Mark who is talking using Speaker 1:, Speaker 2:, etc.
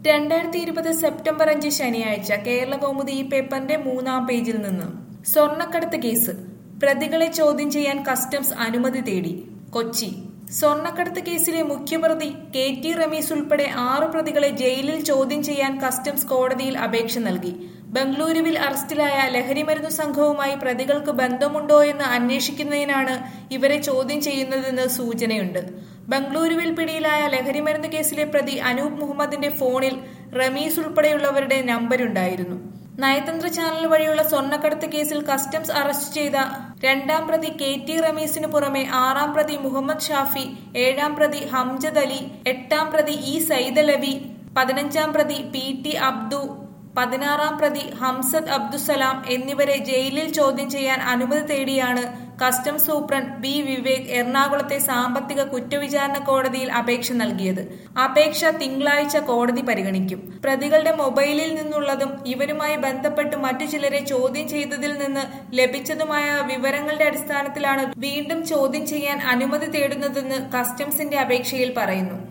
Speaker 1: രണ്ടായിരത്തി ഇരുപത് സെപ്റ്റംബർ അഞ്ച് ശനിയാഴ്ച കേരള കൗമുദി ഈ പേപ്പറിന്റെ മൂന്നാം പേജിൽ നിന്ന് സ്വർണ്ണക്കടത്ത് കേസ് പ്രതികളെ ചോദ്യം ചെയ്യാൻ കസ്റ്റംസ് അനുമതി തേടി കൊച്ചി സ്വർണ്ണക്കടത്ത് കേസിലെ മുഖ്യപ്രതി കെ ടി റമീസ് ഉൾപ്പെടെ ആറ് പ്രതികളെ ജയിലിൽ ചോദ്യം ചെയ്യാൻ കസ്റ്റംസ് കോടതിയിൽ അപേക്ഷ നൽകി ബംഗളൂരുവിൽ അറസ്റ്റിലായ ലഹരിമരുന്നു സംഘവുമായി പ്രതികൾക്ക് ബന്ധമുണ്ടോ എന്ന് അന്വേഷിക്കുന്നതിനാണ് ഇവരെ ചോദ്യം ചെയ്യുന്നതെന്ന് സൂചനയുണ്ട് ബംഗളൂരുവിൽ പിടിയിലായ ലഹരിമരുന്ന് കേസിലെ പ്രതി അനൂപ് മുഹമ്മദിന്റെ ഫോണിൽ റമീസ് ഉൾപ്പെടെയുള്ളവരുടെ നമ്പരുണ്ടായിരുന്നു നയതന്ത്ര ചാനൽ വഴിയുള്ള സ്വർണ്ണക്കടത്ത് കേസിൽ കസ്റ്റംസ് അറസ്റ്റ് ചെയ്ത രണ്ടാം പ്രതി കെ ടി റമീസിന് പുറമെ ആറാം പ്രതി മുഹമ്മദ് ഷാഫി ഏഴാം പ്രതി ഹംജദ് അലി എട്ടാം പ്രതി ഇ സൈദലവി പതിനഞ്ചാം പ്രതി പി ടി അബ്ദു പതിനാറാം പ്രതി ഹംസദ് അബ്ദുസലാം എന്നിവരെ ജയിലിൽ ചോദ്യം ചെയ്യാൻ അനുമതി തേടിയാണ് കസ്റ്റംസ് സൂപ്രണ്ട് ബി വിവേക് എറണാകുളത്തെ സാമ്പത്തിക കുറ്റവിചാരണ കോടതിയിൽ അപേക്ഷ നൽകിയത് അപേക്ഷ തിങ്കളാഴ്ച കോടതി പരിഗണിക്കും പ്രതികളുടെ മൊബൈലിൽ നിന്നുള്ളതും ഇവരുമായി ബന്ധപ്പെട്ട് മറ്റു ചിലരെ ചോദ്യം ചെയ്തതിൽ നിന്ന് ലഭിച്ചതുമായ വിവരങ്ങളുടെ അടിസ്ഥാനത്തിലാണ് വീണ്ടും ചോദ്യം ചെയ്യാൻ അനുമതി തേടുന്നതെന്ന് കസ്റ്റംസിന്റെ അപേക്ഷയിൽ പറയുന്നു